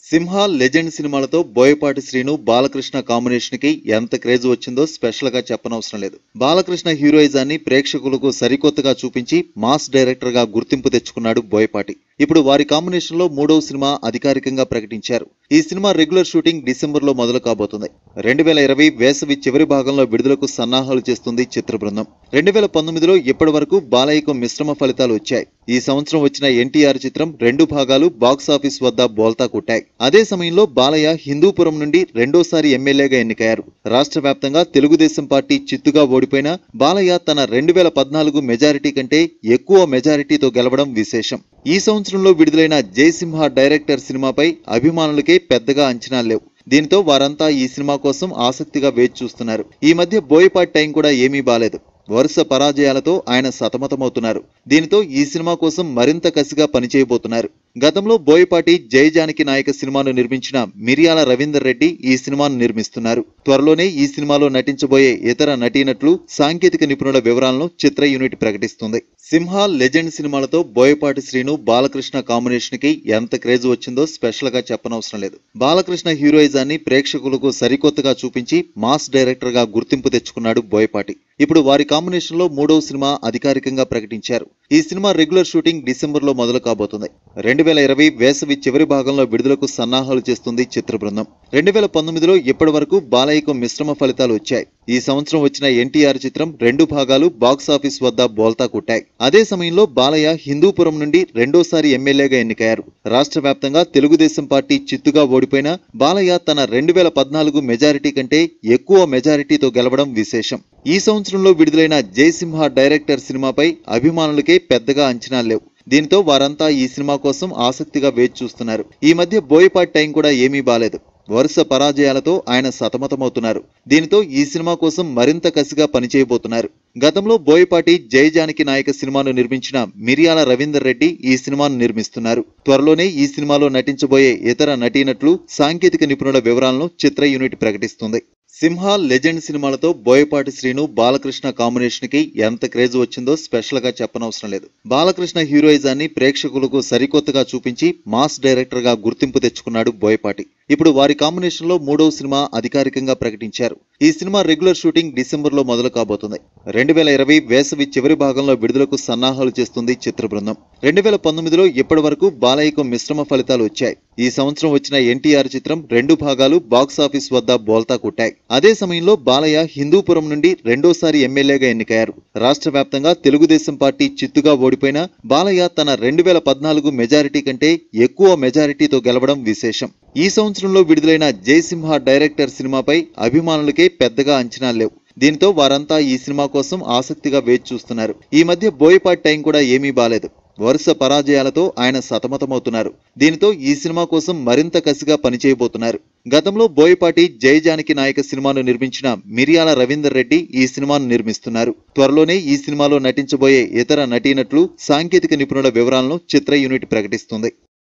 సింహ legend సినిమాలతో Boyapati Srinu Balakrishna combination కి ఎంత క్రేజ్ వచ్చిందో స్పెషల్ గా చెప్పనవసరం లేదు బాలకృష్ణ హీరోయిజాన్ని ప్రేక్షకులకు సరికొత్తగా చూపించి మాస్ డైరెక్టర్ గా గుర్తింపు తెచ్చుకున్నాడు బోయపాటి ఇప్పుడు వారి కాంబినేషన్ లో మూడవ సినిమా అధికారికంగా ప్రకటించారు ఈ సినిమా రెగ్యులర్ షూటింగ్ డిసెంబర్ లో మొదలు కాబోతుంది రెండు వేల ఇరవై వేసవి చివరి భాగంలో విడుదలకు సన్నాహాలు చేస్తుంది చిత్ర బృందం రెండు వేల పంతొమ్మిదిలో ఇప్పటి వరకు బాలయ్యకు మిశ్రమ ఫలితాలు వచ్చాయి ఈ సంవత్సరం వచ్చిన ఎన్టీఆర్ చిత్రం రెండు భాగాలు బాక్సాఫీస్ వద్ద బోల్తా కొట్టాయి అదే సమయంలో బాలయ్య హిందూపురం నుండి రెండోసారి ఎమ్మెల్యేగా ఎన్నికయ్యారు రాష్ట్ర వ్యాప్తంగా తెలుగుదేశం పార్టీ చిత్తుగా ఓడిపోయినా బాలయ్య తన రెండు వేల పద్నాలుగు మెజారిటీ కంటే ఎక్కువ మెజారిటీతో గెలవడం విశేషం ఈ సంవత్సరంలో విడుదలైన జయసింహ డైరెక్టర్ సినిమాపై అభిమానులకే పెద్దగా అంచనాలు లేవు దీంతో వారంతా ఈ సినిమా కోసం ఆసక్తిగా వేచి చూస్తున్నారు ఈ మధ్య బోయపాటి టైం కూడా ఏమీ బాలేదు వరుస పరాజయాలతో ఆయన సతమతమవుతున్నారు దీనితో ఈ సినిమా కోసం మరింత కసిగా పనిచేయబోతున్నారు గతంలో బోయపాటి జయ జానకి నాయక సినిమాను నిర్మించిన మిరియాల రవీందర్ రెడ్డి ఈ సినిమాను నిర్మిస్తున్నారు త్వరలోనే ఈ సినిమాలో నటించబోయే ఇతర నటీనటులు సాంకేతిక నిపుణుల వివరాలను చిత్ర యూనిట్ ప్రకటిస్తుంది సింహ లెజెండ్ సినిమాలతో బోయపాటి శ్రీను బాలకృష్ణ కాంబినేషన్ కి ఎంత క్రేజ్ వచ్చిందో స్పెషల్ గా చెప్పనవసరం లేదు బాలకృష్ణ హీరోయిజాన్ని ప్రేక్షకులకు సరికొత్తగా చూపించి మాస్ డైరెక్టర్ గా గుర్తింపు తెచ్చుకున్నాడు బోయపాటి ఇప్పుడు వారి కాంబినేషన్ లో మూడవ సినిమా అధికారికంగా ప్రకటించారు ఈ సినిమా రెగ్యులర్ షూటింగ్ డిసెంబర్ లో మొదలు కాబోతుంది రెండు వేల ఇరవై వేసవి చివరి భాగంలో విడుదలకు సన్నాహాలు చేస్తుంది చిత్ర బృందం రెండు వేల పంతొమ్మిదిలో ఇప్పటి వరకు బాలయ్యకు మిశ్రమ ఫలితాలు వచ్చాయి ఈ సంవత్సరం వచ్చిన ఎన్టీఆర్ చిత్రం రెండు భాగాలు బాక్సాఫీస్ వద్ద బోల్తా కొట్టాయి అదే సమయంలో బాలయ్య హిందూపురం నుండి రెండోసారి ఎమ్మెల్యేగా ఎన్నికయ్యారు రాష్ట్ర వ్యాప్తంగా తెలుగుదేశం పార్టీ చిత్తుగా ఓడిపోయినా బాలయ్య తన రెండు వేల పద్నాలుగు మెజారిటీ కంటే ఎక్కువ మెజారిటీతో గెలవడం విశేషం ఈ సంవత్సరంలో విడుదలైన జయసింహ డైరెక్టర్ సినిమాపై అభిమానులకే పెద్దగా అంచనాలు లేవు దీంతో వారంతా ఈ సినిమా కోసం ఆసక్తిగా వేచి చూస్తున్నారు ఈ మధ్య బోయపాటి టైం కూడా ఏమీ బాలేదు వరుస పరాజయాలతో ఆయన సతమతమవుతున్నారు దీనితో ఈ సినిమా కోసం మరింత కసిగా పనిచేయబోతున్నారు గతంలో బోయపాటి జయ జానకి నాయక సినిమాను నిర్మించిన మిరియాల రవీందర్ రెడ్డి ఈ సినిమాను నిర్మిస్తున్నారు త్వరలోనే ఈ సినిమాలో నటించబోయే ఇతర నటీనటులు సాంకేతిక నిపుణుల వివరాలను చిత్ర యూనిట్ ప్రకటిస్తుంది సింహ లెజెండ్ సినిమాలతో బోయపాటి శ్రీను బాలకృష్ణ కాంబినేషన్ కి ఎంత క్రేజ్ వచ్చిందో స్పెషల్ గా చెప్పనవసరం లేదు బాలకృష్ణ హీరోయిజాన్ని ప్రేక్షకులకు సరికొత్తగా చూపించి మాస్ డైరెక్టర్ గా గుర్తింపు తెచ్చుకున్నాడు బోయపాటి ఇప్పుడు వారి కాంబినేషన్ లో మూడవ సినిమా అధికారికంగా ప్రకటించారు ఈ సినిమా రెగ్యులర్ షూటింగ్ డిసెంబర్ లో మొదలు కాబోతుంది రెండు వేల ఇరవై వేసవి చివరి భాగంలో విడుదలకు సన్నాహాలు చేస్తుంది చిత్ర బృందం రెండు వేల పంతొమ్మిదిలో ఇప్పటి వరకు బాలయ్యకు మిశ్రమ ఫలితాలు వచ్చాయి ఈ సంవత్సరం వచ్చిన ఎన్టీఆర్ చిత్రం రెండు భాగాలు బాక్సాఫీస్ వద్ద బోల్తా కొట్టాయి అదే సమయంలో బాలయ్య హిందూపురం నుండి రెండోసారి ఎమ్మెల్యేగా ఎన్నికయ్యారు రాష్ట్ర వ్యాప్తంగా తెలుగుదేశం పార్టీ చిత్తుగా ఓడిపోయినా బాలయ్య తన రెండు వేల పద్నాలుగు మెజారిటీ కంటే ఎక్కువ మెజారిటీతో గెలవడం విశేషం ఈ సంవత్సరంలో విడుదలైన జయసింహ డైరెక్టర్ సినిమాపై అభిమానులకే పెద్దగా అంచనాలు లేవు దీంతో వారంతా ఈ సినిమా కోసం ఆసక్తిగా వేచి చూస్తున్నారు ఈ మధ్య బోయపాటి టైం కూడా ఏమీ బాలేదు వరుస పరాజయాలతో ఆయన సతమతమవుతున్నారు దీనితో ఈ సినిమా కోసం మరింత కసిగా పనిచేయబోతున్నారు గతంలో బోయపాటి జయ జానకి నాయక సినిమాను నిర్మించిన మిరియాల రవీందర్ రెడ్డి ఈ సినిమాను నిర్మిస్తున్నారు త్వరలోనే ఈ సినిమాలో నటించబోయే ఇతర నటీనటులు సాంకేతిక నిపుణుల వివరాలను చిత్ర యూనిట్ ప్రకటిస్తుంది